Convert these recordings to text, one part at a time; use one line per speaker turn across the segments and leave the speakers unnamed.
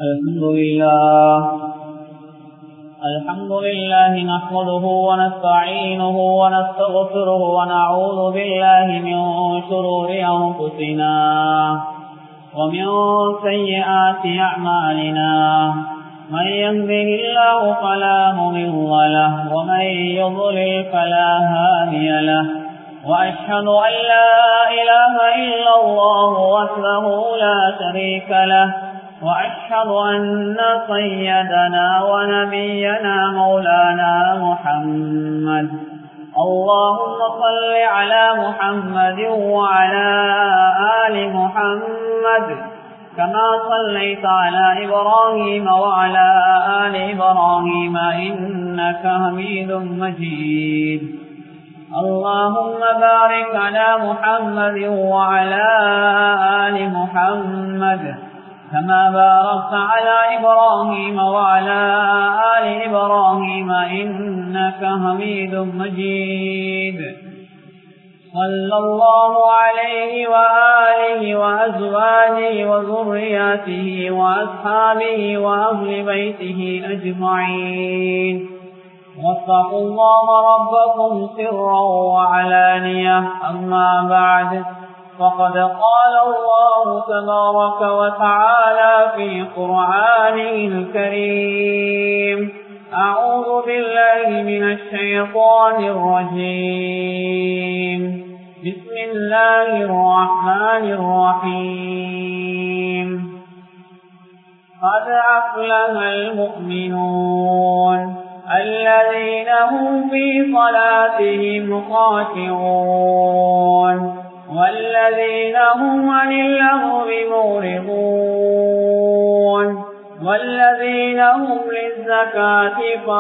الحمد لله الحمد لله نحمده ونستعينه ونستغفره ونعوذ بالله من شرور أنفسنا ومن سيئات أعمالنا من يهده الله فلا مضل له ومن يضلل فلا هادي له وأشهد أن لا إله إلا الله وحده لا شريك له وأشهد أن سيدنا ونبينا مولانا محمد اللهم صل على محمد وعلى آل محمد كما صليت على إبراهيم وعلى آل إبراهيم إنك حميد مجيد اللهم بارك على محمد وعلى آل محمد كما باركت على إبراهيم وعلى آل إبراهيم إنك حميد مجيد صلى الله عليه وآله وأزواجه وذرياته وأصحابه وأهل بيته أجمعين واتقوا الله ربكم سرا وعلانية أما بعد فقد قال الله تبارك وتعالى في قرآنه الكريم أعوذ بالله من الشيطان الرجيم بسم الله الرحمن الرحيم قد أفلح المؤمنون الذين هم في صلاتهم خاشعون والذين هم عن اللغو معرضون والذين هم للزكاة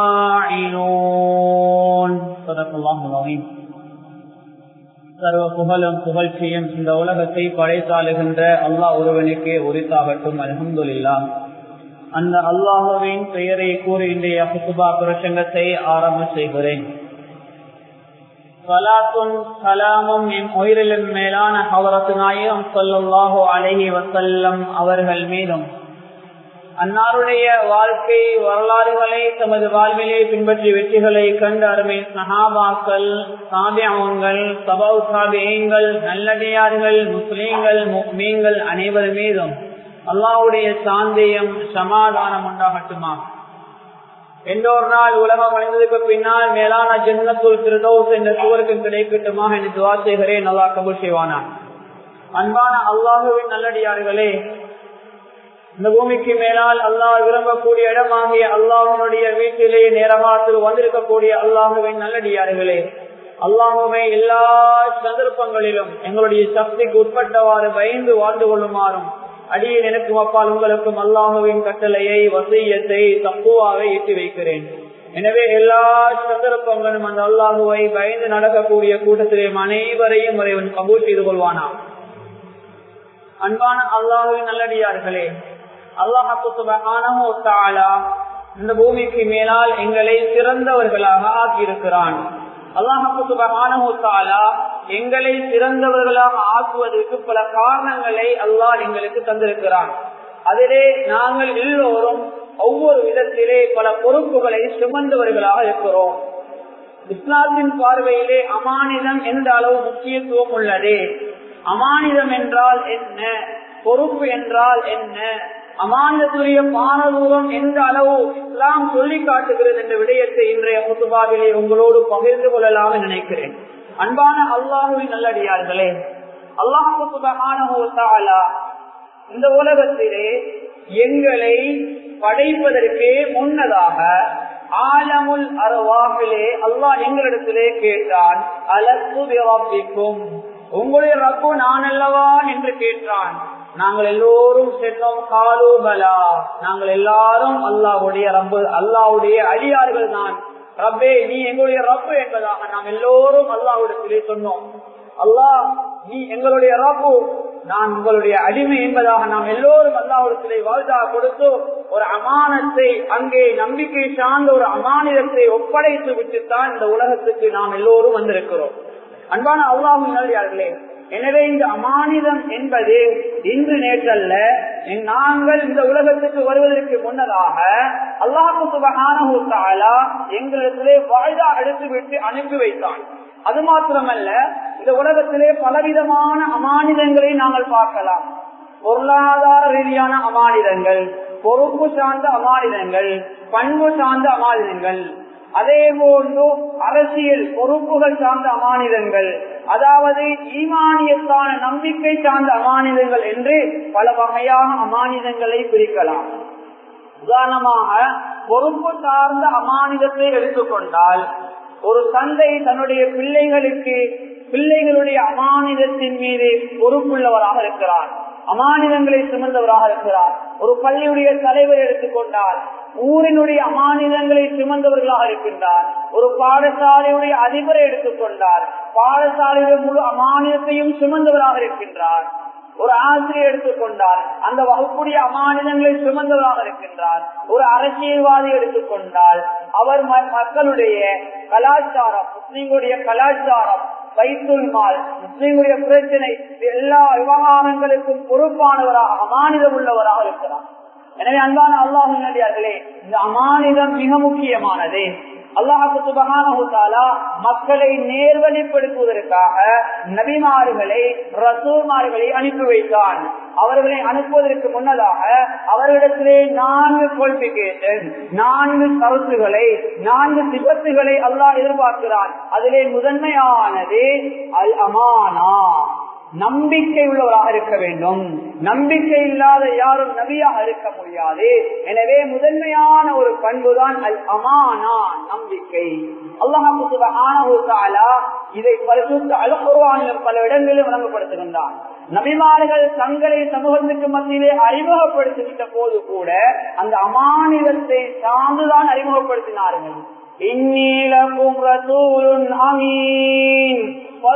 فاعلون صدق الله العظيم சர்வ புகழும் புகழ்ச்சியும் இந்த உலகத்தை படைத்தாளுகின்ற அல்லாஹ் ஒருவனுக்கே உரித்தாகட்டும் அலமதுல்லா அந்த அல்லாஹுவின் பெயரை கூறி இன்றைய குத்துபா பிரசங்கத்தை ஆரம்ப செய்கிறேன் சலாத்தும் சலாமும் என் உயிரிலும் மேலான ஹவரத்து நாயகம் சொல்லுல்லாஹோ அழகி வசல்லம் அவர்கள் மீதும் அன்னாருடைய வாழ்க்கை வரலாறுகளை தமது வாழ்விலே பின்பற்றி வெற்றிகளை கண்டு அருமை சஹாபாக்கள் சாபியான்கள் சபௌ சாபியங்கள் நல்லடியார்கள் முஸ்லீம்கள் மீன்கள் அனைவர் மீதும் அல்லாவுடைய சாந்தியம் சமாதானம் உண்டாகட்டுமா எந்த ஒரு நாள் உலகம் அடைந்ததுக்கு பின்னால் மேலான ஜன்னத்துல் திருதோஸ் என்ற சுவருக்கு கிடைக்கட்டுமா என்று துவா செய்கிறேன் நல்லா கபூல் செய்வானா அன்பான அல்லாஹுவின் நல்லடியார்களே இந்த பூமிக்கு மேலால் அல்லாஹ் விரும்பக்கூடிய இடமாகிய அல்லாஹனுடைய வீட்டிலே நேரமாத்து வந்திருக்கக்கூடிய அல்லாஹுவின் நல்லடியார்களே அல்லாஹுவை எல்லா சந்தர்ப்பங்களிலும் எங்களுடைய சக்திக்கு உட்பட்டவாறு பயந்து வாழ்ந்து கொள்ளுமாறும் அடியில் எனக்கும் அப்பால் உங்களுக்கும் அல்லாஹுவின் கட்டளையை வசையத்தை தப்புவாவை எட்டி வைக்கிறேன் எனவே எல்லா சந்தர்ப்பங்களும் அந்த அல்லாஹுவை பயந்து நடக்கக்கூடிய கூட்டத்திலே அனைவரையும் இறைவன் கபூல் செய்து கொள்வானா அன்பான அல்லாஹுவின் நல்லடியார்களே அல்லாஹாலா இந்த பூமிக்கு மேலால் எங்களை சிறந்தவர்களாக ஆக்கியிருக்கிறான் அல்லாஹாலா எங்களை சிறந்தவர்களாக ஆக்குவதற்கு பல காரணங்களை அல்லாஹ் எங்களுக்கு தந்திருக்கிறான் அதிலே நாங்கள் எல்லோரும் ஒவ்வொரு விதத்திலே பல பொறுப்புகளை சுமந்தவர்களாக இருக்கிறோம் இஸ்லாத்தின் பார்வையிலே அமானிதம் எந்த அளவு முக்கியத்துவம் உள்ளது அமானிதம் என்றால் என்ன பொறுப்பு என்றால் என்ன அமானிதத்துடைய பாரதூரம் எந்த அளவு இஸ்லாம் சொல்லி காட்டுகிறது என்ற விடயத்தை இன்றைய முத்துபாவிலே உங்களோடு பகிர்ந்து கொள்ளலாம் நினைக்கிறேன் அன்பான அல்லாஹுவின் நல்லடியார்களே அல்லாஹாலா இந்த உலகத்திலே எங்களை படைப்பதற்கே முன்னதாக ஆலமுல் அருவாகிலே அல்லாஹ் எங்களிடத்திலே கேட்டான் அலப்பும் உங்களுடைய ரப்பு நான் அல்லவா என்று கேட்டான் நாங்கள் எல்லோரும் சென்றோம் காலூபலா நாங்கள் எல்லாரும் அல்லாவுடைய ரப்பு அல்லாவுடைய அடியார்கள் தான் ரப்பே நீ எங்களுடைய ரப்பு என்பதாக நாம் எல்லோரும் அல்லாவிடத்திலே சொன்னோம் அல்லாஹ் நீ எங்களுடைய ரப்பு நான் உங்களுடைய அடிமை என்பதாக நாம் எல்லோரும் அல்லாவிடத்திலே வாழ்தா கொடுத்து ஒரு அமானத்தை அங்கே நம்பிக்கை சார்ந்த ஒரு அமானிதத்தை ஒப்படைத்து விட்டுத்தான் இந்த உலகத்துக்கு நாம் எல்லோரும் வந்திருக்கிறோம் அன்பான அல்லாஹும் நல்லே எனவே இந்த அமானிதம் என்பது இன்று நேற்றல்ல நாங்கள் இந்த உலகத்துக்கு வருவதற்கு முன்னதாக அல்லாஹு சுபகானா எங்களிடத்திலே வாய்தா எடுத்து விட்டு அனுப்பி வைத்தான் அது மாத்திரமல்ல இந்த உலகத்திலே பலவிதமான அமானிதங்களை நாங்கள் பார்க்கலாம் பொருளாதார ரீதியான அமானிதங்கள் பொறுப்பு சார்ந்த அமானிதங்கள் பண்பு சார்ந்த அமானிதங்கள் அதே போன்று அரசியல் பொறுப்புகள் சார்ந்த அமானிதங்கள் அதாவது ஈமானியத்தான நம்பிக்கை சார்ந்த அமானிதங்கள் என்று பல வகையான அமானிதங்களை பிரிக்கலாம் உதாரணமாக பொறுப்பு சார்ந்த அமானிதத்தை எடுத்துக்கொண்டால் ஒரு தந்தை தன்னுடைய பிள்ளைகளுக்கு பிள்ளைகளுடைய அமானிதத்தின் மீது பொறுப்புள்ளவராக இருக்கிறார் அமானிதங்களை சுமந்தவராக இருக்கிறார் ஒரு பள்ளியுடைய தலைவர் எடுத்துக்கொண்டால் ஊரினுடைய அமானிதங்களை சுமந்தவர்களாக இருக்கின்றார் ஒரு பாடசாலையுடைய அதிபரை எடுத்துக்கொண்டார் பாடசாலையுடைய முழு அமானியத்தையும் சுமந்தவராக இருக்கின்றார் ஒரு ஆசிரியர் எடுத்துக்கொண்டால் அந்த வகுப்புடைய அமானிதங்களை சுமந்தவராக இருக்கின்றார் ஒரு அரசியல்வாதி எடுத்துக்கொண்டால் அவர் மக்களுடைய கலாச்சாரம் முஸ்லீம்களுடைய கலாச்சாரம் வைத்துல் மால் முஸ்லீம்களுடைய பிரச்சனை எல்லா விவகாரங்களுக்கும் பொறுப்பானவராக அமானிதம் உள்ளவராக இருக்கிறார் எனவே அன்பான அல்லாஹு நடிகார்களே இந்த அமானிதம் மிக முக்கியமானது அல்லாஹு சுபகானா மக்களை நேர்வழிப்படுத்துவதற்காக நபிமார்களை ரசூல்மார்களை அனுப்பி வைத்தான் அவர்களை அனுப்புவதற்கு முன்னதாக அவர்களிடத்திலே நான்கு குவாலிபிகேஷன் நான்கு கருத்துகளை நான்கு சிபத்துகளை அல்லாஹ் எதிர்பார்க்கிறான் அதிலே முதன்மையானது அல் அமானா நம்பிக்கை உள்ளவராக இருக்க வேண்டும் நம்பிக்கை இல்லாத யாரும் நபியாக இருக்க முடியாது எனவே முதன்மையான ஒரு பண்புதான் அல் அமானா நம்பிக்கை அல்லாஹாலா இதை பரிசுத்த அலுக்குருவானிலும் பல இடங்களிலும் வழங்கப்படுத்துகின்றான் நபிமார்கள் தங்களை சமூகத்துக்கு மத்தியிலே அறிமுகப்படுத்திவிட்ட போது கூட அந்த அமானிதத்தை சார்ந்துதான் அறிமுகப்படுத்தினார்கள் இன்னீலக்கும் ரசூலுன் அமீன்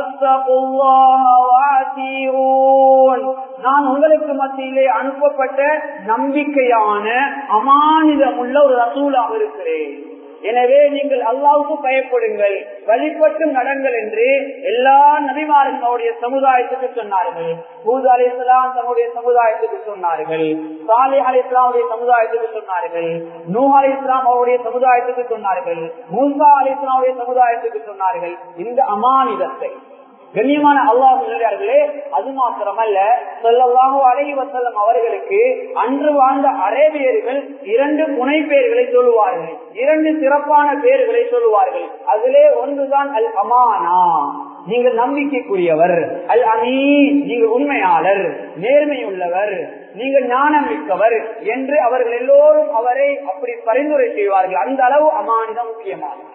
நான் உங்களுக்கு மத்தியிலே அனுப்பப்பட்ட நம்பிக்கையான அமானிதம் உள்ள ஒரு ரசூலாக இருக்கிறேன் எனவே நீங்கள் அல்லாவுக்கு பயப்படுங்கள் வழிபட்டு நடங்கள் என்று எல்லா நபிமாரும் அவருடைய சமுதாயத்துக்கு சொன்னார்கள் பூதா அலி இஸ்லாம் தன்னுடைய சமுதாயத்துக்கு சொன்னார்கள் சாலே அலி இஸ்லாமுடைய சமுதாயத்துக்கு சொன்னார்கள் நூ அலி இஸ்லாம் அவருடைய சமுதாயத்துக்கு சொன்னார்கள் மூசா அலி இஸ்லாமுடைய சமுதாயத்துக்கு சொன்னார்கள் இந்த அமானிதத்தை கண்ணியமான அல்லாஹ் நிலையார்களே அது மாத்திரமல்ல சொல்லல்லாஹோ அழகி வசல்லம் அவர்களுக்கு அன்று வாழ்ந்த அரேபியர்கள் இரண்டு புனை பெயர்களை சொல்லுவார்கள் இரண்டு சிறப்பான பெயர்களை சொல்லுவார்கள் அதிலே ஒன்றுதான் அல் அமானா நீங்கள் நம்பிக்கைக்குரியவர் அல் அமீன் நீங்கள் உண்மையாளர் நேர்மையுள்ளவர் நீங்கள் ஞானம் மிக்கவர் என்று அவர்கள் எல்லோரும் அவரை அப்படி பரிந்துரை செய்வார்கள் அந்த அளவு அமானிதம் முக்கியமானது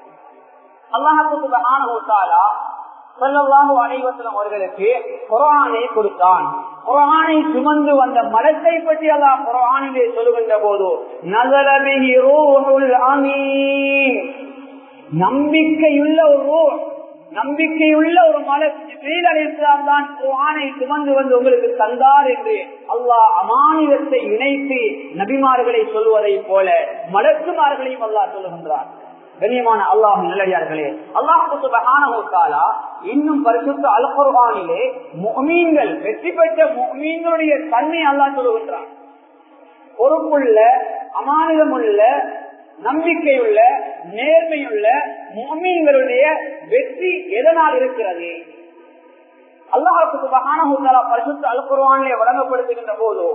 அல்லாஹாலா சொல்லல்லாஹு அனைவசலம் அவர்களுக்கு குரானை கொடுத்தான் குரானை சுமந்து வந்த மலத்தை பற்றி அல்லாஹ் குரானிலே சொல்லுகின்ற போது நகரபிஹி ரூஹுல் அமீன் நம்பிக்கையுள்ள ஒரு நம்பிக்கையுள்ள ஒரு மலர் அலிஸ்லாம் தான் குரானை சுமந்து வந்து உங்களுக்கு தந்தார் என்று அல்லாஹ் அமானிதத்தை இணைத்து நபிமார்களை சொல்வதை போல மலக்குமார்களையும் அல்லாஹ் சொல்லுகின்றார் கண்ணியமான அல்லாஹ் நிலையார்களே அல்லாஹாலா இன்னும் பரிசுத்த அல்குர்வானிலே மீன்கள் வெற்றி பெற்ற மீன்களுடைய தன்மை அல்லாஹ் சொல்லுகின்றான் பொறுப்புள்ள அமானிதமுள்ள நம்பிக்கையுள்ள நேர்மையுள்ள மீன்களுடைய வெற்றி எதனால் இருக்கிறது அல்லாஹுக்கு பரிசுத்த அல்குர்வானிலே வழங்கப்படுத்துகின்ற போது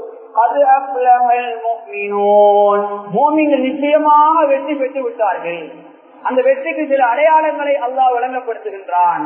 நிச்சயமாக வெற்றி பெற்று விட்டார்கள் அந்த வெற்றிக்கு சில அடையாளங்களை அல்லாஹ் வழங்கப்படுத்துகின்றான்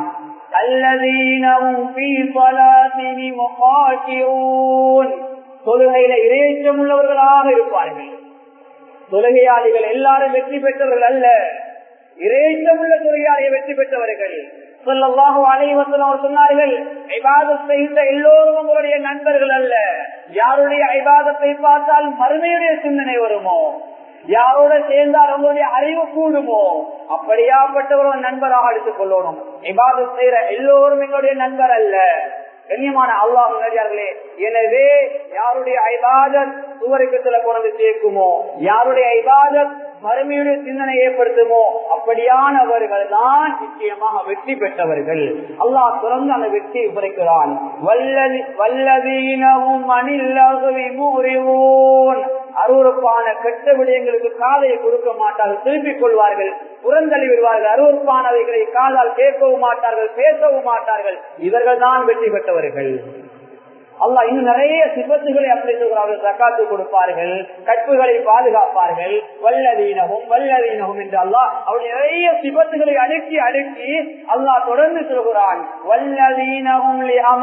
தொழுகையில இரையச்சம் உள்ளவர்களாக இருப்பார்கள் தொழுகையாளிகள் எல்லாரும் வெற்றி பெற்றவர்கள் அல்ல இரையச்சம் உள்ள தொழுகையாளியை வெற்றி பெற்றவர்கள் சொன்னார்கள் எல்லோரும் உங்களுடைய நண்பர்கள் அல்ல யாருடைய ஐபாதத்தை பார்த்தால் மறுமையுடைய சிந்தனை வருமோ யாரோட சேர்ந்தால் உங்களுடைய அறிவு கூடுமோ அப்படியாப்பட்டவர் நண்பராக எடுத்துக் கொள்ளணும் இபாதத் செய்யற எல்லோரும் எங்களுடைய நண்பர் அல்ல கண்ணியமான அல்லாஹ் நடிகார்களே எனவே யாருடைய ஐபாதத் சுவருக்கத்துல கொண்டு சேர்க்குமோ யாருடைய ஐபாதத் மறுமையுடைய சிந்தனை ஏற்படுத்துமோ அப்படியானவர்கள் தான் நிச்சயமாக வெற்றி பெற்றவர்கள் அல்லாஹ் தொடர்ந்து அந்த வெற்றியை குறைக்கிறான் வல்லதி வல்லதீனவும் அணில்லகுவி மூறிவோன் அருவறுப்பான கெட்ட விடயங்களுக்கு காதையை கொடுக்க மாட்டார்கள் திருப்பிக் கொள்வார்கள் புறந்தள்ளி விடுவார்கள் அருவறுப்பானவைகளை காதால் கேட்கவும் மாட்டார்கள் பேசவும் மாட்டார்கள் இவர்கள் தான் வெற்றி பெற்றவர்கள் அல்லா இன்னும் நிறைய சிபத்துகளை அப்படி சொல்கிறார்கள் தக்காத்து கொடுப்பார்கள் கற்புகளை பாதுகாப்பார்கள் வல்லதீனகும் வல்லதீனகும் என்று அல்லாஹ் அவருடைய நிறைய சிபத்துகளை அடுக்கி அடுக்கி அல்லாஹ் தொடர்ந்து சொல்கிறான் வல்லதீனகும்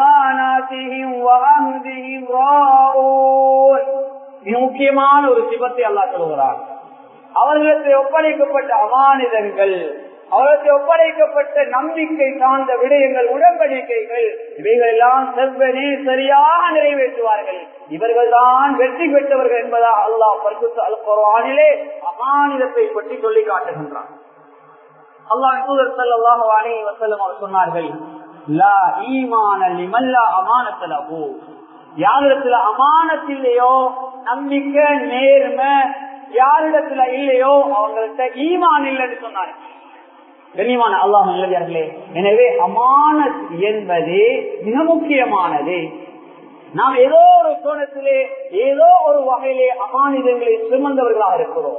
மிக முக்கியமான ஒரு சிபத்தை அல்லாஹ் சொல்கிறான் அவர்களுக்கு ஒப்படைக்கப்பட்ட அமானிதங்கள் அவர்களுக்கு ஒப்படைக்கப்பட்ட நம்பிக்கை சார்ந்த விடயங்கள் உடன்படிக்கைகள் இவைகள் எல்லாம் செவ்வனே சரியாக நிறைவேற்றுவார்கள் இவர்கள் தான் வெற்றி பெற்றவர்கள் என்பதா அல்லாஹ் பரிசுத்த அல் குரானிலே அமானிதத்தை பற்றி சொல்லி காட்டுகின்றான் அல்லாஹ் தூதர் சல்லாஹு அலி வசல்லம் அவர் சொன்னார்கள் லா ஈமான லிமல்லா அமானத்தலகு யாரிடத்துல அமானத்தில்லையோ நம்பிக்கை நேர்மை யாரிடத்துல இல்லையோ அவங்கள்ட்ட ஈமான் இல்லைன்னு சொன்னார்கள் கண்ணியமான அல்லாஹ் நல்லதார்களே எனவே அமானத் என்பது மிக முக்கியமானது நாம் ஏதோ ஒரு கோணத்திலே ஏதோ ஒரு வகையிலே அமானிதங்களை சுமந்தவர்களாக இருக்கிறோம்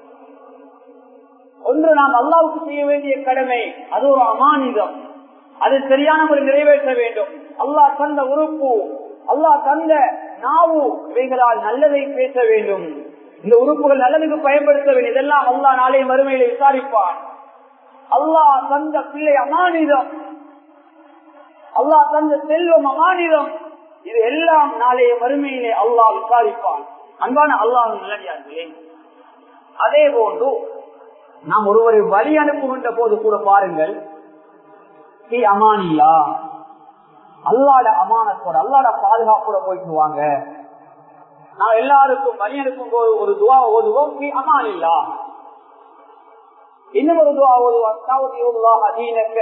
ஒன்று நாம் அல்லாவுக்கு செய்ய வேண்டிய கடமை அது ஒரு அமானிதம் அது சரியான முறை நிறைவேற்ற வேண்டும் அல்லாஹ் தந்த உறுப்பு அல்லாஹ் தந்த நாவு இவைகளால் நல்லதை பேச வேண்டும் இந்த உறுப்புகள் நல்லதுக்கு பயன்படுத்த வேண்டும் இதெல்லாம் அல்லாஹ் நாளை மறுமையில விசாரிப்பான் அல்லாஹ் தந்த பிள்ளை அமானிதம் அல்லாஹ் தந்த செல்வம் அமானிதம் இது எல்லாம் நாளைய வறுமையிலே அல்லாஹ் விசாரிப்பான் அன்பான அல்லாஹ் நல்லடியார்களே அதே போன்று நாம் ஒருவரை வழி அனுப்புகின்ற போது கூட பாருங்கள் நீ அமானியா அல்லாட அமானத்தோட அல்லாட பாதுகாப்போட போயிட்டு வாங்க நான் எல்லாருக்கும் வழி அனுப்பும் போது ஒரு துவா ஓதுவோம் நீ அமானில்லா இன்னும் ஒரு துவா ஓதுவோம் அதீனக்க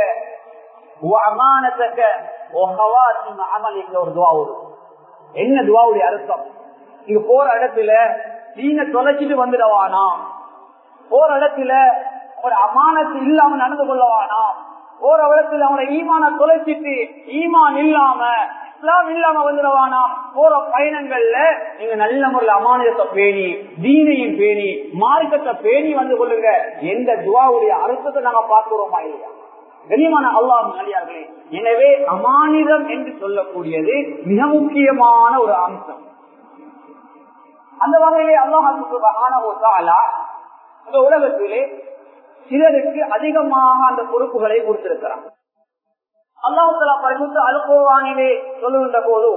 ஒரு துவா ஓதும் என்ன துவாவுடைய அர்த்தம் இங்க போற இடத்துல நீங்க தொலைச்சிட்டு வந்துடவானா போற இடத்துல ஒரு அமானத்து இல்லாம நடந்து கொள்ளவானா போற இடத்துல அவங்கள ஈமான தொலைச்சிட்டு ஈமான் இல்லாம இஸ்லாம் இல்லாம வந்துடுவானா போற பயணங்கள்ல நீங்க நல்ல முறையில் அமானியத்தை பேணி தீனையும் பேணி மார்க்கத்தை பேணி வந்து கொள்ளுங்க எந்த துவாவுடைய அர்த்தத்தை நாங்க பார்க்கிறோமா இல்லையா கனிமான அல்லாஹ் நல்லியார்களே எனவே அமானிதம் என்று சொல்லக்கூடியது மிக முக்கியமான ஒரு அம்சம் அந்த வகையிலே அல்லாஹாலா இந்த உலகத்திலே சிலருக்கு அதிகமாக அந்த பொறுப்புகளை கொடுத்திருக்கிறார் அல்லாஹலா பரிசுத்த அலுக்குவானிலே சொல்லுகின்ற போது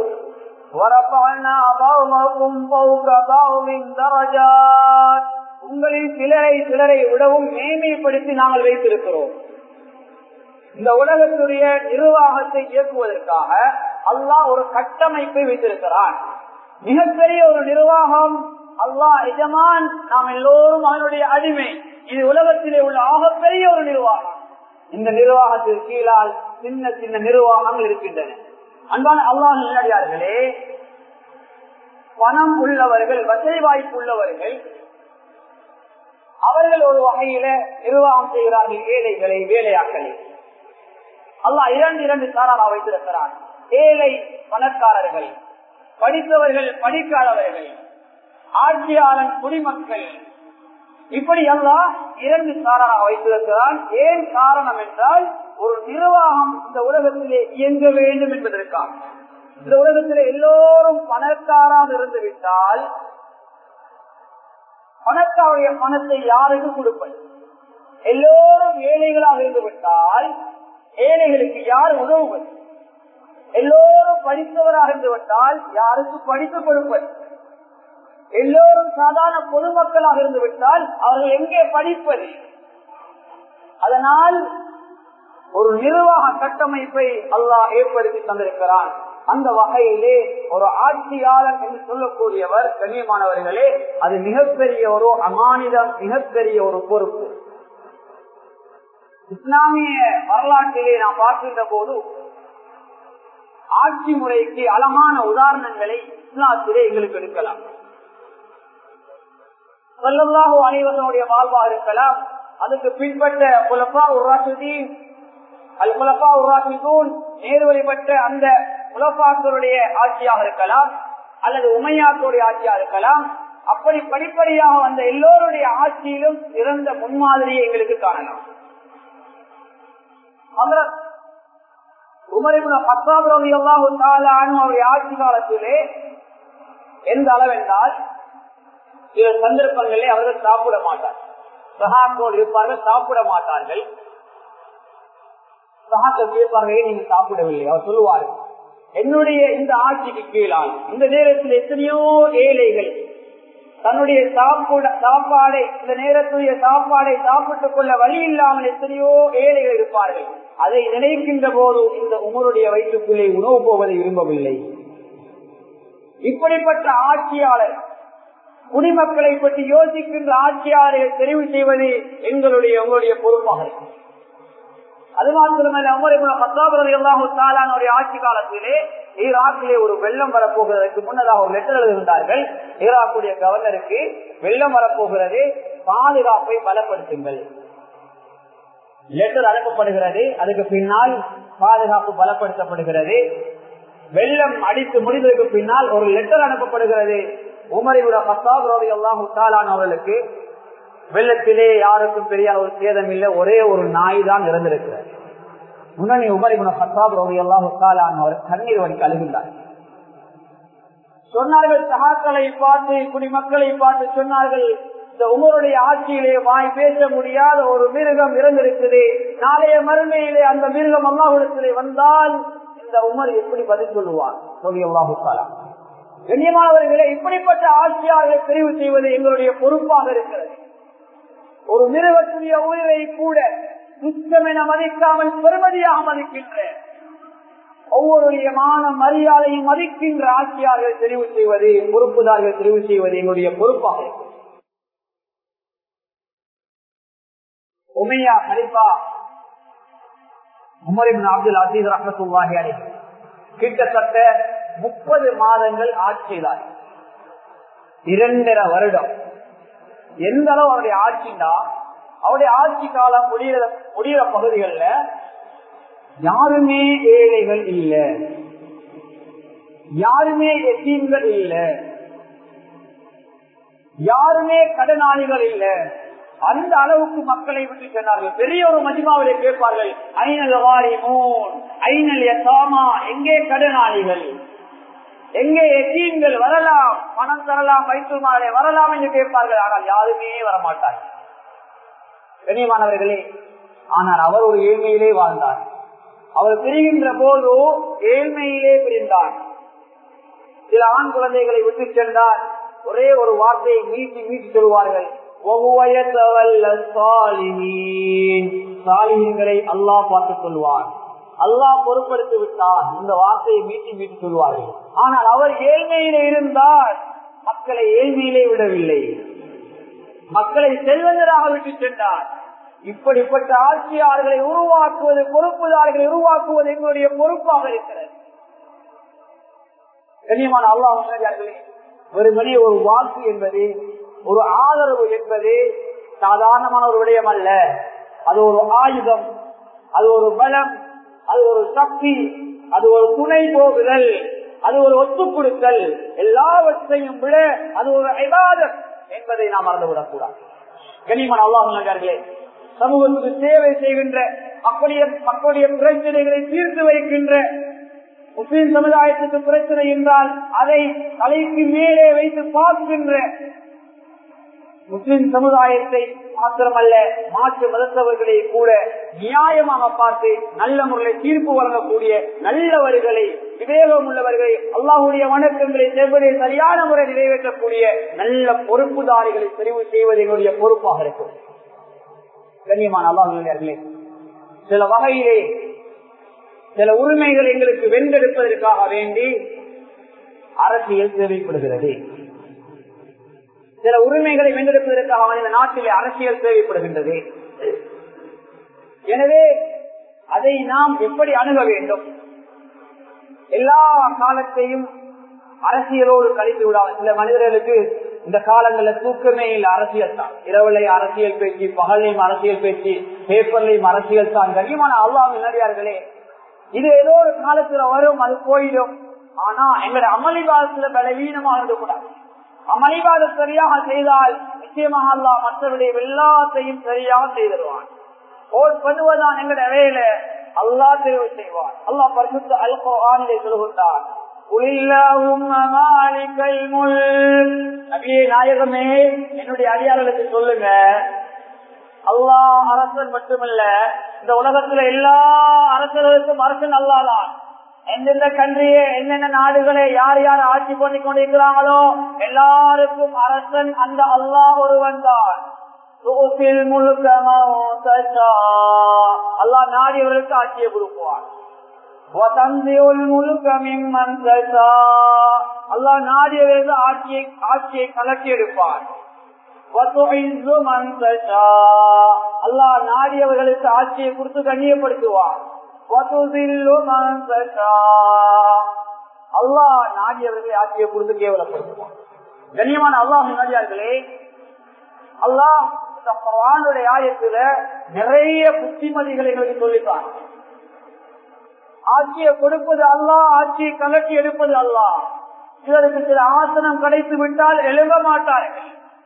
உங்களில் சிலரை சிலரை விடவும் மேன்மைப்படுத்தி நாங்கள் வைத்திருக்கிறோம் இந்த உலகத்துடைய நிர்வாகத்தை இயக்குவதற்காக அல்லாஹ் ஒரு கட்டமைப்பை வைத்திருக்கிறான் மிகப்பெரிய ஒரு நிர்வாகம் அல்லாஹ் எஜமான் நாம் எல்லோரும் அவனுடைய அடிமை இது உலகத்திலே உள்ள ஆகப்பெரிய ஒரு நிர்வாகம் இந்த நிர்வாகத்திற்கு கீழால் சின்ன சின்ன நிர்வாகங்கள் இருக்கின்றன அன்பான அல்லாஹ் நல்லடியார்களே பணம் உள்ளவர்கள் வசதி வாய்ப்பு உள்ளவர்கள் அவர்கள் ஒரு வகையில நிர்வாகம் செய்கிறார்கள் ஏழைகளை வேலையாக்களை அல்லாஹ் இரண்டு இரண்டு சாராரா வைத்திருக்கிறான் ஏழை பணக்காரர்கள் படித்தவர்கள் படிக்காதவர்கள் ஆட்சியாளன் குடிமக்கள் இப்படி எல்லாம் இரண்டு சாராரா வைத்திருக்கிறான் ஏன் காரணம் என்றால் ஒரு நிர்வாகம் இந்த உலகத்திலே இயங்க வேண்டும் என்பதற்காக இந்த உலகத்திலே எல்லோரும் பணக்காராக இருந்து விட்டால் பணக்காருடைய பணத்தை யாருக்கு கொடுப்பது எல்லோரும் ஏழைகளாக இருந்து விட்டால் ஏழைகளுக்கு யார் உதவுவது எல்லோரும் படித்தவராக இருந்து விட்டால் யாருக்கு படித்து கொடுப்பது எல்லோரும் சாதாரண பொதுமக்களாக இருந்து விட்டால் அவர்கள் எங்கே படிப்பது அதனால் ஒரு நிர்வாக கட்டமைப்பை அல்லாஹ் ஏற்படுத்தி தந்திருக்கிறான் அந்த வகையிலே ஒரு ஆட்சியாளர் என்று சொல்லக்கூடியவர் கண்ணியமானவர்களே அது மிகப்பெரிய ஒரு அமானிதம் மிகப்பெரிய ஒரு பொறுப்பு இஸ்லாமிய வரலாற்றிலே நாம் பார்க்கின்ற போது ஆட்சி முறைக்கு அழகான உதாரணங்களை இஸ்லாத்திலே எங்களுக்கு எடுக்கலாம் சொல்லல்லாஹு அனைவசனுடைய வாழ்வா இருக்கலாம் அதுக்கு பின்பற்ற குலப்பா உருவாசுதீன் அல் குலப்பா உருவாசிதூன் நேர்வழிப்பட்ட அந்த குலப்பாக்களுடைய ஆட்சியாக இருக்கலாம் அல்லது உமையாக்களுடைய ஆட்சியாக இருக்கலாம் அப்படி படிப்படியாக வந்த எல்லோருடைய ஆட்சியிலும் சிறந்த முன்மாதிரியை எங்களுக்கு காணலாம் உமரிபுன பத்தாவது அவருடைய ஆட்சி காலத்திலே எந்த அளவென்றால் சில சந்தர்ப்பங்களிலே அவர்கள் சாப்பிட மாட்டார்கள் சகாக்கள் இருப்பார்கள் சாப்பிட மாட்டார்கள் சகாக்கள் கேட்பார்களே நீங்க சாப்பிடவில்லை அவர் சொல்லுவார்கள் என்னுடைய இந்த ஆட்சிக்கு கீழால் இந்த நேரத்தில் எத்தனையோ ஏழைகள் தன்னுடைய சாப்பிட சாப்பாடை இந்த நேரத்துடைய சாப்பாடை சாப்பிட்டுக் கொள்ள வழி இல்லாமல் எத்தனையோ ஏழைகள் இருப்பார்கள் அதை நினைக்கின்ற போது இந்த உமருடைய வயிற்றுக்குள்ளே உணவு போவதை விரும்பவில்லை இப்படிப்பட்ட ஆட்சியாளர் குடிமக்களை பற்றி யோசிக்கின்ற ஆட்சியாளரை தெரிவு செய்வது எங்களுடைய உங்களுடைய பொறுப்பாக இருக்கும் அது மாத்திரமல்ல அமரிபுல பத்தாபுரம் எல்லாருடைய ஆட்சி காலத்திலே ஈராக்கிலே ஒரு வெள்ளம் வரப்போகிறதுக்கு முன்னதாக ஒரு லெட்டர் எழுதியிருந்தார்கள் ஈராக்குடைய கவர்னருக்கு வெள்ளம் வரப்போகிறது பாதுகாப்பை பலப்படுத்துங்கள் லெட்டர் அனுப்பப்படுகிறது அதுக்கு பின்னால் பாதுகாப்பு பலப்படுத்தப்படுகிறது வெள்ளம் அடித்து முடிந்ததுக்கு பின்னால் ஒரு லெட்டர் அனுப்பப்படுகிறது உமரிபுல பத்தாபுரம் எல்லாம் அவர்களுக்கு வெள்ளத்திலே யாருக்கும் பெரிய ஒரு சேதம் இல்லை ஒரே ஒரு நாய் தான் இறந்திருக்கிறது முன்னணி உமரி குண ஹத்தாப் ரோவி எல்லாம் அவர் கண்ணீர் வடிக்க அழுகின்றார் சொன்னார்கள் சகாக்களை பார்த்து குடிமக்களை பார்த்து சொன்னார்கள் இந்த உமருடைய ஆட்சியிலே வாய் பேச முடியாத ஒரு மிருகம் இறந்திருக்குது நாளைய மறுமையிலே அந்த மிருகம் அல்லாஹிடத்திலே வந்தால் இந்த உமர் எப்படி பதில் சொல்லுவார் ரோவி அல்லாஹு கண்ணியமானவர்களை இப்படிப்பட்ட ஆட்சியாளர்களை தெரிவு செய்வது எங்களுடைய பொறுப்பாக இருக்கிறது ஒரு மிருகத்துடைய உயிரை கூட துச்சம் என மதிக்காமல் பெருமதியாக மதிக்கின்ற ஒவ்வொருடைய மான மரியாதையும் மதிக்கின்ற ஆட்சியாளர்கள் தெரிவு செய்வது பொறுப்புதார்கள் தெரிவு செய்வது எங்களுடைய பொறுப்பாக உமையா ஹரிபா உமரின் அப்துல் அசீஸ் ரஹத்துல்லாஹி அலி கிட்டத்தட்ட முப்பது மாதங்கள் ஆட்சியிலார் இரண்டரை வருடம் எந்த அளவு அவருடைய ஆட்சிண்டா அவருடைய ஆட்சி காலம் முடிகிற முடிகிற பகுதிகள்ல யாருமே ஏழைகள் இல்ல யாருமே எத்தீம்கள் இல்ல யாருமே கடனாளிகள் இல்ல அந்த அளவுக்கு மக்களை விட்டு சொன்னார்கள் பெரிய ஒரு மதிமாவிலே கேட்பார்கள் ஐநல் வாரி மூன் ஐநல் எசாமா எங்கே கடனாளிகள் எங்கே எத்தீன்கள் வரலாம் பணம் தரலாம் வைத்துமாறே வரலாம் என்று கேட்பார்கள் ஆனால் யாருமே வரமாட்டார் கண்ணியமானவர்களே ஆனால் அவர் ஒரு ஏழ்மையிலே வாழ்ந்தார் அவர் பிரிகின்ற போது ஏழ்மையிலே பிரிந்தார் சில ஆண் குழந்தைகளை விட்டு சென்றார் ஒரே ஒரு வார்த்தையை மீட்டி மீட்டி சொல்வார்கள் சாலிகளை அல்லாஹ் பார்த்து சொல்வார் அல்லாஹ் பொறுப்படுத்தி விட்டார் இந்த வார்த்தையை மீட்டி மீட்டி சொல்வார்கள் ஆனால் அவர் ஏழ்மையிலே இருந்தால் மக்களை ஏழ்மையிலே விடவில்லை மக்களை செல்வந்தராக விட்டு சென்றார் இப்படிப்பட்ட ஆட்சியாளர்களை உருவாக்குவது பொறுப்புதாரர்களை உருவாக்குவது எங்களுடைய பொறுப்பாக இருக்கிறது கண்ணியமான அல்லாஹர்களே ஒரு மணி ஒரு வாக்கு என்பது ஒரு ஆதரவு என்பது சாதாரணமான ஒரு விடயம் அல்ல அது ஒரு ஆயுதம் அது ஒரு பலம் அது ஒரு சக்தி அது ஒரு துணை போகுதல் அது ஒரு ஒத்து கொடுத்தல் எல்லாவற்றையும் விட அது ஒரு ஐபாதம் என்பதை நாம் மறந்துவிடக் கூடாது கனிமன் அல்லாஹர்களே சமூகத்துக்கு சேவை செய்கின்ற அப்படியே மக்களுடைய பிரச்சனைகளை தீர்த்து வைக்கின்ற முஸ்லிம் சமுதாயத்துக்கு பிரச்சனை என்றால் அதை தலைக்கு மேலே வைத்து பார்க்கின்ற முஸ்லிம் சமுதாயத்தை மாத்திரமல்ல மாற்று மதத்தவர்களை கூட நியாயமாக பார்த்து நல்ல முறையில் தீர்ப்பு வழங்கக்கூடிய நல்லவர்களை விவேகம் உள்ளவர்களை அல்லாஹுடைய வணக்கங்களை செவ்வதை சரியான முறை நிறைவேற்றக்கூடிய நல்ல பொறுப்புதாரிகளை தெரிவு செய்வது எங்களுடைய பொறுப்பாக இருக்கும் கண்ணியமான அல்லாஹர்களே சில வகையிலே சில உரிமைகள் எங்களுக்கு வென்றெடுப்பதற்காக வேண்டி அரசியல் தேவைப்படுகிறது சில உரிமைகளை வென்றெடுப்பதற்காக இந்த நாட்டிலே அரசியல் தேவைப்படுகின்றது எனவே அதை நாம் எப்படி அணுக வேண்டும் எல்லா காலத்தையும் அரசியலோடு கழித்து விடாமல் சில மனிதர்களுக்கு இந்த காலங்கள்ல தூக்கமே இல்ல அரசியல் தான் இரவுலையும் அரசியல் பேச்சு பகல்லையும் அரசியல் பேச்சு பேப்பர்லையும் அரசியல் தான் கண்ணியமான அல்லாஹ் நடிகார்களே இது ஏதோ ஒரு காலத்துல வரும் அது போயிடும் ஆனா எங்களோட அமளிவாதத்துல பலவீனமா இருந்து கூடாது அமளிவாதம் சரியாக செய்தால் நிச்சயமாக அல்லா மற்றவருடைய எல்லாத்தையும் சரியாக செய்திருவான் ஓட் பண்ணுவதான் எங்களோட வேலை அல்லா தெரிவு செய்வான் அல்லா பரிசுத்த அல்கோ ஆனிலே சொல்கின்றான் நாயகமே என்னுடைய அடியார்களுக்கு சொல்லுங்க அல்லாஹ் அரசன் மட்டுமல்ல இந்த உலகத்துல எல்லா அரசர்களுக்கும் அரசன் அல்லாதான் எந்தெந்த கண்ட்ரியே என்னென்ன நாடுகளை யார் யார் ஆட்சி பண்ணி கொண்டிருக்கிறாங்களோ எல்லாருக்கும் அரசன் அந்த அல்லாஹ் ஒருவன் தான் அல்லா நாடியவர்களுக்கு ஆட்சியை கொடுப்பார் அல்லா நாடியவர்களுக்கு ஆட்சியை ஆட்சியை கலட்டி எடுப்பார் அல்லா நாடியவர்களுக்கு ஆட்சியை கொடுத்து கண்ணியப்படுத்துவார் அல்லா நாடியவர்களை ஆட்சியை கொடுத்து கேவலப்படுத்துவான் கண்ணியமான அல்லாஹ் நாடியார்களே அல்லாஹ் இந்த குரானுடைய ஆயத்துல நிறைய புத்திமதிகளை எங்களுக்கு சொல்லித்தான் ஆட்சியை கொடுப்பது அல்லாஹ் ஆட்சியை கலட்டி எடுப்பது அல்லாஹ் சிலருக்கு சில ஆசனம் கிடைத்து விட்டால் எழுத மாட்டார்கள்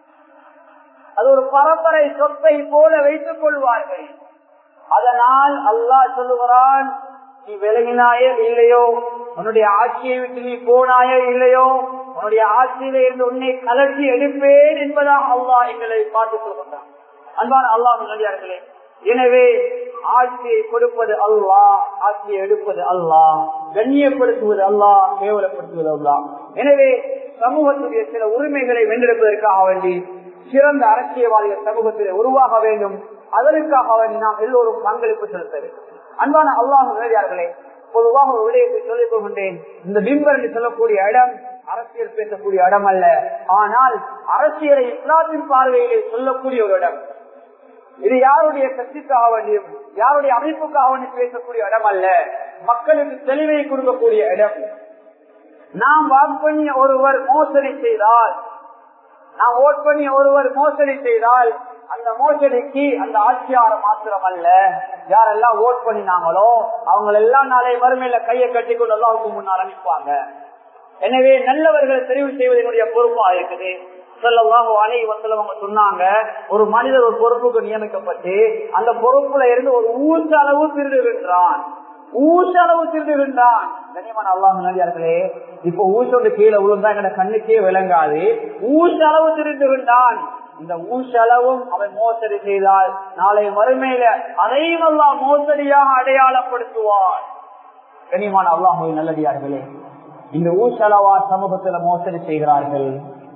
அது ஒரு பரம்பரை சொத்தை போல வைத்துக் கொள்வார்கள் அதனால் அல்லாஹ் சொல்லுகிறான் நீ விலகினாயோ இல்லையோ உன்னுடைய ஆட்சியை விட்டு நீ போனாயோ இல்லையோ உன்னுடைய ஆட்சியில இருந்து உன்னை கலட்டி எடுப்பேன் என்பதாக அல்லாஹ் எங்களை பார்த்து சொல்கின்றான் அன்பான அல்லாஹ் நடிகார்களே எனவே ஆட்சியை கொடுப்பது அல்லாஹ் ஆட்சியை எடுப்பது அல்லாஹ் கண்ணியப்படுத்துவது அல்லாஹ் கேவலப்படுத்துவது அல்லாஹ் எனவே சமூகத்துடைய சில உரிமைகளை வென்றெடுப்பதற்காக வேண்டி சிறந்த அரசியல்வாதிகள் சமூகத்தில் உருவாக வேண்டும் அதற்காக வேண்டி நாம் எல்லோரும் பங்களிப்பு செலுத்த வேண்டும் அன்பான அல்லாஹ் நேரடியார்களே பொதுவாக ஒரு விடயத்தை சொல்லிக் கொள்கின்றேன் இந்த பிம்பர் என்று சொல்லக்கூடிய இடம் அரசியல் பேசக்கூடிய இடம் அல்ல ஆனால் அரசியலை இஸ்லாத்தின் பார்வையிலே சொல்லக்கூடிய ஒரு இடம் இது யாருடைய கட்சிக்காக வேண்டியும் யாருடைய அமைப்புக்காக வேண்டி பேசக்கூடிய இடம் அல்ல மக்களுக்கு தெளிவை கொடுக்கக்கூடிய இடம் நாம் வாக்கு பண்ணிய ஒருவர் மோசடி செய்தால் நாம் ஓட் பண்ணி ஒருவர் மோசடி செய்தால் அந்த மோசடிக்கு அந்த ஆட்சியாளர் மாத்திரம் அல்ல யாரெல்லாம் ஓட் பண்ணினாங்களோ அவங்க எல்லாம் நாளை வறுமையில கையை கட்டி கொண்டு எல்லாவுக்கு முன்னால் அனுப்புவாங்க எனவே நல்லவர்களை தெரிவு செய்வதனுடைய பொறுப்பா இருக்குது சொல்லவாக அலை வசலவங்க சொன்னாங்க ஒரு மனிதர் ஒரு பொறுப்புக்கு நியமிக்கப்பட்டு அந்த பொறுப்புல இருந்து ஒரு ஊச அளவு திருடுகின்றான் ஊச அளவு திருடுகின்றான் கண்ணியமான அல்லாஹ் நடிகார்களே இப்ப ஊசோடு கீழே விழுந்தா எங்க கண்ணுக்கே விளங்காது ஊச அளவு திருடுகின்றான் இந்த ஊசளவும் அவன் மோசடி செய்தால் நாளை மறுமையில அதையும் எல்லாம் மோசடியாக அடையாளப்படுத்துவார் கனிமான அல்லாஹ் நல்லடியார்களே இந்த ஊசளவா சமூகத்துல மோசடி செய்கிறார்கள்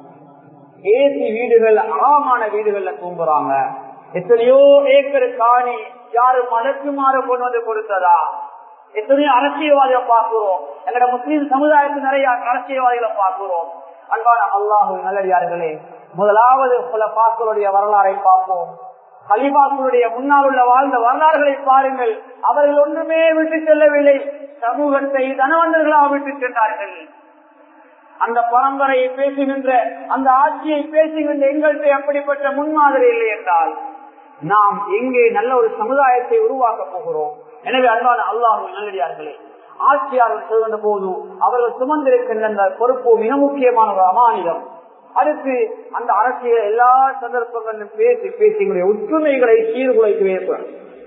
ஏசி வீடுகள் அறமான வீடுகள்ல தூங்குறாங்க எத்தனையோ ஏக்கர் காணி யாரு மனக்குமாறு கொண்டு வந்து கொடுத்ததா எத்தனையோ அரசியல்வாதிகளை பார்க்கிறோம் எங்கட முஸ்லீம் சமுதாயத்தில் நிறைய அரசியல்வாதிகளை பார்க்கிறோம் அன்பான அல்லாஹு நல்லடியார்களே முதலாவது பல பாக்களுடைய வரலாறை பார்ப்போம் கலிபாக்களுடைய முன்னால் உள்ள வாழ்ந்த வரலாறுகளை பாருங்கள் அவர்கள் ஒன்றுமே விட்டு செல்லவில்லை சமூகத்தை தனவந்தர்களாக விட்டு சென்றார்கள் அந்த பரம்பரையை பேசுகின்ற அந்த ஆட்சியை பேசுகின்ற எங்கள்கிட்ட அப்படிப்பட்ட முன்மாதிரி இல்லை என்றால் நாம் எங்கே நல்ல ஒரு சமுதாயத்தை உருவாக்க போகிறோம் எனவே அன்பான அல்லாஹ் நல்லடியார்களே ஆட்சியாளர்கள் சொல்கின்ற போது அவர்கள் சுமந்திருக்கின்ற அந்த பொறுப்பு மிக முக்கியமான ஒரு அமானிதம் அடுத்து அந்த அரசியல் எல்லா சந்தர்ப்பங்களிலும் பேசி பேசி எங்களுடைய ஒற்றுமைகளை சீர்குலைத்து வைப்பார்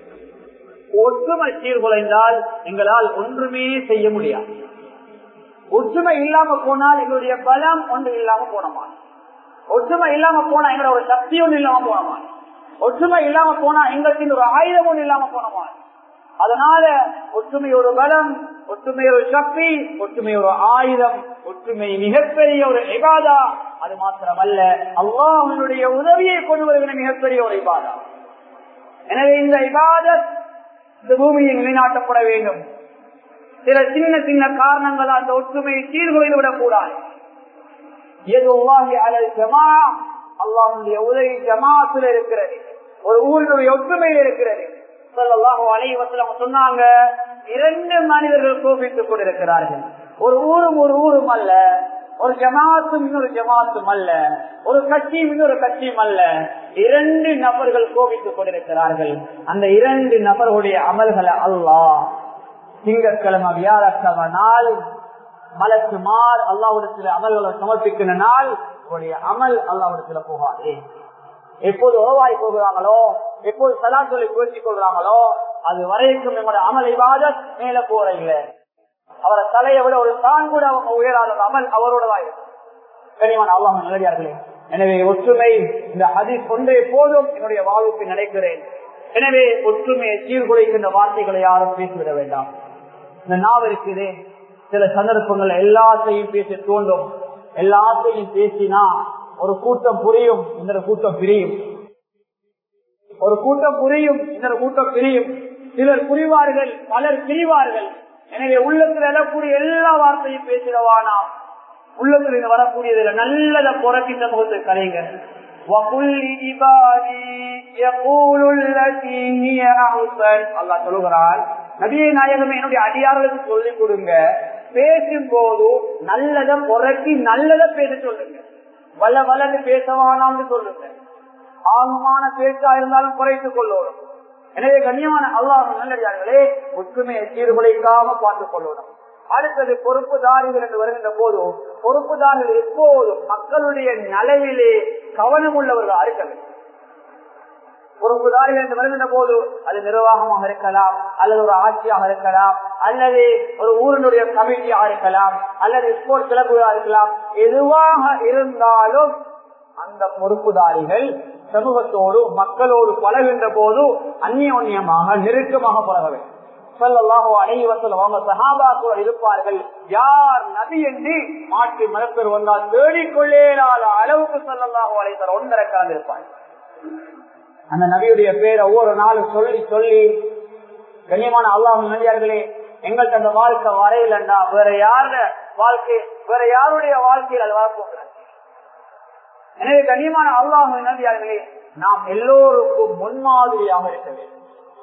ஒற்றுமை சீர்குலைந்தால் எங்களால் ஒன்றுமே செய்ய முடியாது ஒற்றுமை இல்லாம போனால் எங்களுடைய பலம் ஒன்று இல்லாம போனமா ஒற்றுமை இல்லாம போனா எங்களோட சக்தி ஒன்று இல்லாம போனமா ஒற்றுமை இல்லாம போனா எங்களுக்கு ஒரு ஆயுதம் ஒன்று இல்லாம போனமா அதனால ஒற்றுமை ஒரு பலம் ஒற்றுமை ஒரு சக்தி ஒற்றுமை ஒரு ஆயுதம் ஒற்றுமை மிகப்பெரிய ஒரு இபாதா அது மாத்திரமல்ல அல்லாஹனுடைய உதவியை கொண்டு வருகிற மிகப்பெரிய ஒரு இபாதா எனவே இந்த இபாதத் இந்த பூமியை நிலைநாட்டப்பட வேண்டும் சில சின்ன சின்ன காரணங்கள் அந்த ஒற்றுமையை சீர்குலைந்து விடக்கூடாது அல்லாஹுடைய உதவி ஜமாத்துல இருக்கிறது ஒரு ஊரினுடைய ஒற்றுமையில் இருக்கிறது சொன்னாங்க இரண்டு மனிதர்கள் கோபித்துக் கொண்டிருக்கிறார்கள் ஒரு ஊரும் ஒரு ஊரும் அல்ல ஒரு ஜமாத்தும் இன்னொரு ஜமாத்தும் அல்ல ஒரு கட்சியும் இன்னொரு கட்சியும் அல்ல இரண்டு நபர்கள் கோபித்துக் கொண்டிருக்கிறார்கள் அந்த இரண்டு நபர்களுடைய அமல்களை அல்லாஹ் திங்கட்கிழமை வியாழக்கிழமை நாள் மலக்குமார் அல்லாவிடத்தில் அமல்களை சமர்ப்பிக்கிற நாள் உடைய அமல் அல்லாவிடத்தில் போகாது எப்போது உறவாய் போகிறாங்களோ எப்போது சலாத்தொலை பேசிக் கொள்றாங்களோ அது வரைக்கும் நம்முடைய அமல் இவாத மேல போற இல்லை அவரை தலையை விட ஒரு தான் கூட அவங்க உயராத அமல் அவரோடதான் இருக்கும் கனிவான அல்லாஹ் நல்லடியார்களே எனவே ஒற்றுமை இந்த ஹதீஸ் கொண்டே போதும் என்னுடைய வாழ்வுக்கு நினைக்கிறேன் எனவே ஒற்றுமையை சீர்குலைக்கின்ற வார்த்தைகளை யாரும் பேசிவிட வேண்டாம் இந்த நாவ் இருக்குது சில சந்தர்ப்பங்கள் எல்லாத்தையும் பேசி தோன்றும் எல்லாத்தையும் பேசினா ஒரு கூட்டம் புரியும் இன்னொரு கூட்டம் பிரியும் ஒரு கூட்டம் புரியும் இன்னொரு கூட்டம் பிரியும் சிலர் புரிவார்கள் பலர் பிரிவார்கள் எனவே உள்ளத்தில் எழக்கூடிய எல்லா வார்த்தையும் பேசிடவானா உள்ளத்தில் இருந்து வரக்கூடியதுல நல்லத புறக்கின்ற முகத்தை கலைங்க சொல்லுகிறார் நபியை நாயகமே என்னுடைய அடியார்களுக்கு சொல்லிக் கொடுங்க பேசும் போது நல்லத புறக்கி நல்லத பேச சொல்லுங்க வல்ல வல்லது பேசவானான்னு சொல்லுங்க ஆகமான பேச்சா இருந்தாலும் குறைத்துக் கொள்ளணும் எனவே கண்ணியமான அல்லாஹ் நல்லடியார்களே ஒற்றுமையை சீர்குலைக்காம பார்த்துக் கொள்ளணும் அடுத்தது பொறுப்புதாரிகள் என்று வருகின்ற போது பொறுப்புதாரிகள் எப்போதும் மக்களுடைய நலவிலே கவனம் உள்ளவர்கள் இருக்க வேண்டும் பொறுப்புதாரிகள் என்று வருகின்ற போது அது நிர்வாகமாக இருக்கலாம் அல்லது ஒரு ஆட்சியாக இருக்கலாம் அல்லது ஒரு ஊரினுடைய கமிட்டியாக இருக்கலாம் அல்லது ஸ்போர்ட்ஸ் கிளப்புகளாக இருக்கலாம் எதுவாக இருந்தாலும் அந்த பொறுப்புதாரிகள் சமூகத்தோடு மக்களோடு பழகின்ற போது அந்நியோன்யமாக நெருக்கமாக பழக வேண்டும் சொல்லலாகோ அனைவசல் அவங்க சகாபாக்கள் இருப்பார்கள் யார் நபி என்று மாற்றி மதப்பெரு வந்தால் தேடிக்கொள்ளேலாத அளவுக்கு சொல்லலாகோ அழைத்தார் ஒன்றரை கலந்து இருப்பார்கள் அந்த நபியுடைய பேரை ஒவ்வொரு நாளும் சொல்லி சொல்லி கண்ணியமான அல்லாஹ் நடிகார்களே எங்கள்கிட்ட அந்த வாழ்க்கை வரையிலண்டா வேற யார வாழ்க்கை வேற யாருடைய வாழ்க்கையில் அது வரப்போகிறார் எனவே கண்ணியமான அல்லாஹ் நடிகார்களே நாம் எல்லோருக்கும் முன்மாதிரியாக இருக்க வேண்டும்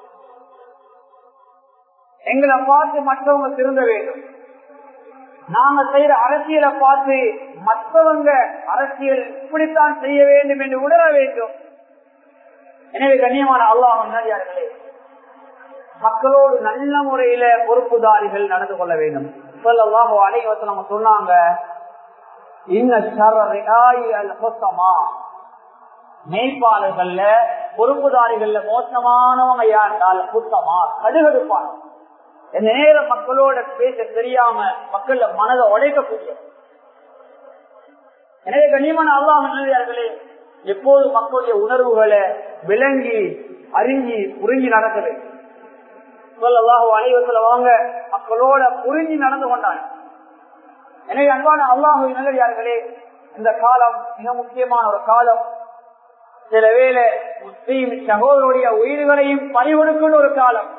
எங்களை பார்த்து மற்றவங்க திருந்த வேண்டும் நாங்க செய்யற அரசியலை பார்த்து மற்றவங்க அரசியல் இப்படித்தான் செய்ய வேண்டும் என்று உணர வேண்டும் எனவே கண்ணியமான அல்லாஹ் நடிகார்களே மக்களோடு நல்ல முறையில பொறுப்புதாரிகள் நடந்து கொள்ள வேண்டும் சொல்லலாம் அனைவரத்தை நம்ம சொன்னாங்க மேய்ப்பாளர்கள்ல பொறுப்புதாரிகள்ல மோசமானவங்க யாருந்தால் புத்தமா கடுகடுப்பான இந்த நேரம் மக்களோட பேச தெரியாம மக்கள் மனதை உடைக்கக்கூடிய எனவே கண்ணியமான அல்லாஹ் நல்லே எப்போது மக்களுடைய உணர்வுகளை விளங்கி அறிஞ்சி புரிஞ்சு நடக்க வேண்டும் சொல்லலாக அனைவரத்துல வாங்க மக்களோட புரிஞ்சு நடந்து கொண்டாங்க எனவே அன்பான அல்லாஹு நல்லடியார்களே இந்த காலம் மிக முக்கியமான ஒரு காலம் சில வேளை முஸ்லீம் சகோதரருடைய உயிர்களையும் பறிகொடுக்கின்ற ஒரு காலம்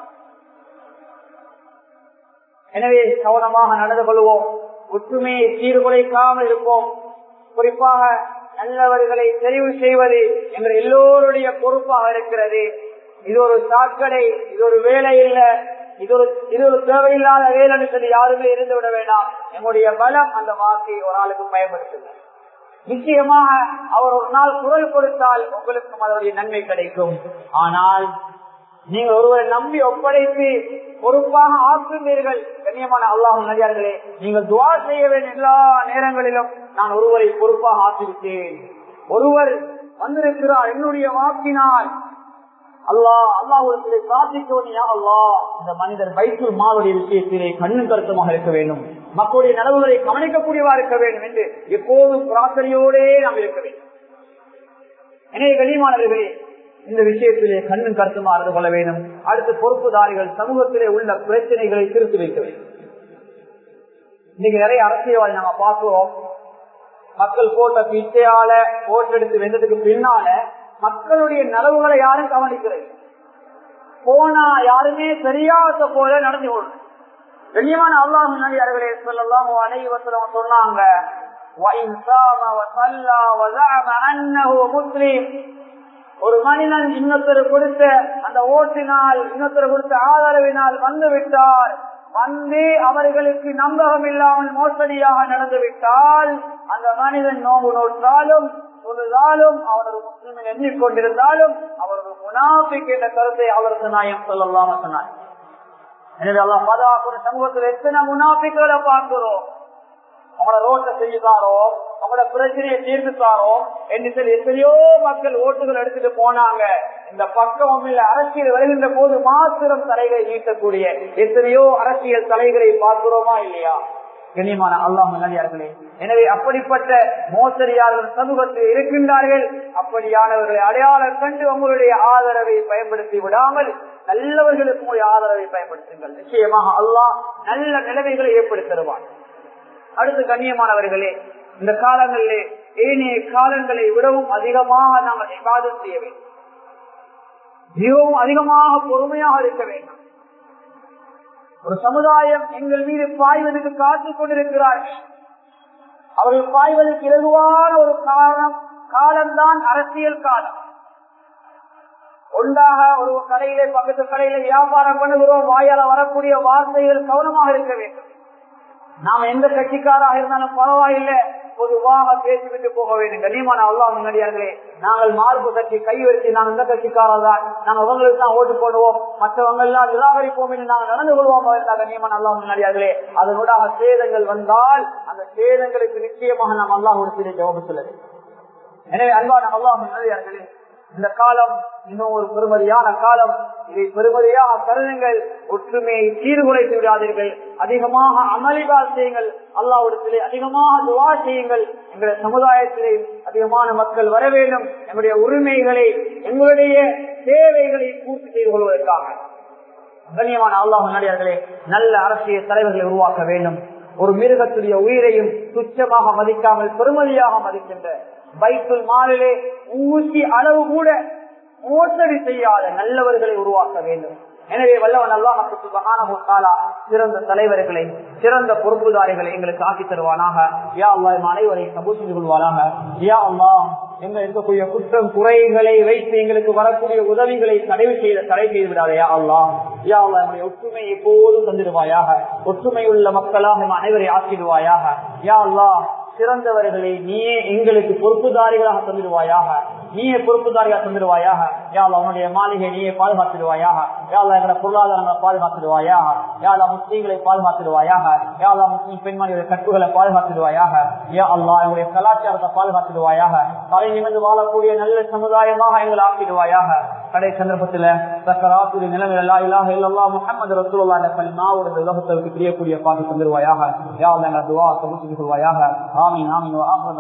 எனவே கவனமாக நடந்து கொள்வோம் ஒற்றுமையை சீர்குலைக்காமல் இருப்போம் குறிப்பாக நல்லவர்களை தெரிவு செய்வது என்ற எல்லோருடைய பொறுப்பாக இருக்கிறது இது ஒரு சாக்கடை இது ஒரு வேலை இல்ல இது ஒரு இது ஒரு தேவையில்லாத வேலைன்னு சொல்லி யாருமே இருந்து விட வேண்டாம் எங்களுடைய பலம் அந்த வாக்கை ஒரு ஆளுக்கு பயன்படுத்துங்க நிச்சயமாக அவர் ஒரு நாள் குரல் கொடுத்தால் உங்களுக்கும் அதனுடைய நன்மை கிடைக்கும் ஆனால் நீங்கள் ஒருவரை நம்பி ஒப்படைத்து பொறுப்பாக ஆக்குவீர்கள் கண்ணியமான அல்லாஹும் நடிகார்களே நீங்கள் துவா செய்ய வேண்டிய எல்லா நேரங்களிலும் நான் ஒருவரை பொறுப்பாக ஆக்கிவிட்டேன் ஒருவர் வந்திருக்கிறார் என்னுடைய வாக்கினால் அல்லாஹ் அல்லாஹ் பிரார்த்திக்கோனியா அல்லாஹ் இந்த மனிதர் பைத்தூர் மாவுடைய விஷயத்திலே கண்ணு கருத்தமாக இருக்க வேண்டும் மக்களுடைய நலவுகளை கவனிக்கக்கூடியவா இருக்க வேண்டும் என்று எப்போதும் பிரார்த்தனையோடே நாம் இருக்க வேண்டும் எனவே வெளிமானவர்களே இந்த விஷயத்திலே கண்ணும் கருத்துமா அறிந்து கொள்ள வேண்டும் அடுத்து பொறுப்புதாரிகள் சமூகத்திலே உள்ள பிரச்சனைகளை திருத்தி வைக்க வேண்டும் இன்னைக்கு நிறைய அரசியல்வாதி நாம பார்க்கிறோம் மக்கள் போட்ட பிச்சையால ஓட்டெடுத்து வென்றதுக்கு பின்னால மக்களுடைய நலவுகளை யாரும் கவனிக்கிறது போனா யாருமே சரியாத போல நடந்து கொள்ளும் கண்ணியமான அல்லாஹ் நடிகார்களே சொல்லலாம் அனைவசலம் சொன்னாங்க ஒரு மனிதன் இன்னொருத்தர் கொடுத்த அந்த ஓட்டினால் இன்னொருத்தர் கொடுத்த ஆதரவினால் வந்து விட்டார் வந்து அவர்களுக்கு நம்பகம் இல்லாமல் மோசடியாக நடந்துவிட்டால் அந்த மனிதன் நோம்பு நோற்றாலும் தொழுதாலும் அவர் ஒரு முஸ்லிமின் எண்ணிக்கொண்டிருந்தாலும் அவர் ஒரு முனாபிக் என்ற கருத்தை அவரது நாயம் சொல்லலாம் சொன்னார் எனவே அல்லா பாதுகாப்பு சமூகத்தில் எத்தனை முனாபிக்களை பார்க்கிறோம் அவங்களோட ரோட்டை செய்யுதாரோ அவங்களோட பிரச்சனையை தீர்த்துத்தாரோ என்று சொல்லி எத்தனையோ மக்கள் ஓட்டுகள் எடுத்துட்டு போனாங்க இந்த பக்கம் இல்ல அரசியல் வருகின்ற போது மாத்திரம் தலைகளை நீட்டக்கூடிய எத்தனையோ அரசியல் தலைகளை பார்க்கிறோமா இல்லையா கண்ணியமான அல்லாஹ் நல்லியார்களே எனவே அப்படிப்பட்ட மோசடியாளர்கள் சமூகத்தில் இருக்கின்றார்கள் அப்படியானவர்களை அடையாளம் கண்டு உங்களுடைய ஆதரவை பயன்படுத்தி விடாமல் நல்லவர்களுக்கு உங்களுடைய ஆதரவை பயன்படுத்துங்கள் நிச்சயமாக அல்லாஹ் நல்ல நிலைமைகளை ஏற்படுத்தி தருவான் அடுத்து கண்ணியமானவர்களே இந்த காலங்களிலே ஏனைய காலங்களை விடவும் அதிகமாக நாங்கள் விவாதம் செய்ய வேண்டும் மிகவும் அதிகமாக பொறுமையாக இருக்க வேண்டும் ஒரு சமுதாயம் எங்கள் மீது பாய்வதற்கு காத்துக் கொண்டிருக்கிறார்கள் அவர்கள் பாய்வதற்கு இலகுவான ஒரு காரணம் காலம்தான் அரசியல் காலம் ஒன்றாக ஒரு கடையிலே பக்கத்து கடையில வியாபாரம் பண்ணுகிறோம் வாயால வரக்கூடிய வார்த்தைகள் கவனமாக இருக்க வேண்டும் நாம் எந்த கட்சிக்காராக இருந்தாலும் பரவாயில்லை பொதுவாக பேசிவிட்டு போக வேண்டும் கண்ணியமான அல்லாஹ் முன்னாடியார்களே நாங்கள் மார்பு கட்சி கை வச்சு நாங்கள் இந்த கட்சிக்காரர் தான் நாங்கள் அவங்களுக்கு தான் ஓட்டு போடுவோம் மற்றவங்க எல்லாம் நிராகரிப்போம் என்று நாங்கள் நடந்து கொள்வோம் கண்ணியமான அல்லாஹ் முன்னாடியார்களே அதனூடாக சேதங்கள் வந்தால் அந்த சேதங்களுக்கு நிச்சயமாக நாம் அல்லாஹ் ஒரு ஜவாபு சொல்ல எனவே அன்பான அல்லாஹ் முன்னாடியார்களே இந்த காலம் இன்னும் ஒரு பெருமதியான காலம் இதை பெருமதியாக கருதுங்கள் ஒற்றுமையை சீர்குலைத்து விடாதீர்கள் அதிகமாக அமளிவா செய்யுங்கள் அல்லாவிடத்திலே அதிகமாக துவா செய்யுங்கள் எங்களுடைய சமுதாயத்திலே அதிகமான மக்கள் வர வேண்டும் எங்களுடைய உரிமைகளை எங்களுடைய தேவைகளை பூர்த்தி செய்து கொள்வதற்காக கண்ணியமான அல்லாஹ் நடிகர்களே நல்ல அரசியல் தலைவர்களை உருவாக்க வேண்டும் ஒரு மிருகத்துடைய உயிரையும் துச்சமாக மதிக்காமல் பெருமதியாக மதிக்கின்ற பைத்துல் மாலிலே ஊசி அளவு கூட மோசடி செய்யாத நல்லவர்களை உருவாக்க வேண்டும் எனவே வல்லவன் அல்லாஹாலா சிறந்த தலைவர்களை சிறந்த பொறுப்புதாரிகளை எங்களுக்கு ஆக்கி தருவானாக யா அல்லா அனைவரையும் கபூல் செய்து கொள்வானாக யா அல்லா எங்க இருக்கக்கூடிய குற்றம் குறைகளை வைத்து எங்களுக்கு வரக்கூடிய உதவிகளை தடை செய்த தடை செய்து விடாதையா அல்லா யா அல்லா என்னுடைய ஒற்றுமை எப்போதும் தந்திடுவாயாக ஒற்றுமை உள்ள மக்களாக அனைவரை ஆக்கிடுவாயாக யா அல்லா சிறந்தவர்களை நீயே எங்களுக்கு பொறுப்புதாரிகளாக தந்துடுவாயாக நீயே பொறுப்புதாரியாக தந்துடுவாயாக யாழ் அவனுடைய மாளிகை நீயே பாதுகாத்துடுவாயாக யாழ் எங்களை பொருளாதாரங்களை பாதுகாத்துடுவாயாக யாழ் முஸ்லீம்களை பாதுகாத்துடுவாயாக யாழ் முஸ்லீம் பெண்மணியுடைய கட்டுகளை பாதுகாத்துடுவாயாக யா அல்லா எங்களுடைய கலாச்சாரத்தை பாதுகாத்துடுவாயாக தலை நிமிர்ந்து வாழக்கூடிய நல்ல சமுதாயமாக எங்களை ஆக்கிடுவாயாக கடை சந்தர்ப்பத்தில் சக்கராத்துடைய நிலைமையில் எல்லா இல்லாக இல்லல்லா முகமது ரசூல்லா என்ற கல்மாவுடைய உலகத்திற்கு பிரியக்கூடிய பாட்டு தந்துடுவாயாக யா அல்லா எங்களை துவா கபூல் செய்து கொள்வாயாக ஆமீன் ஆமீன்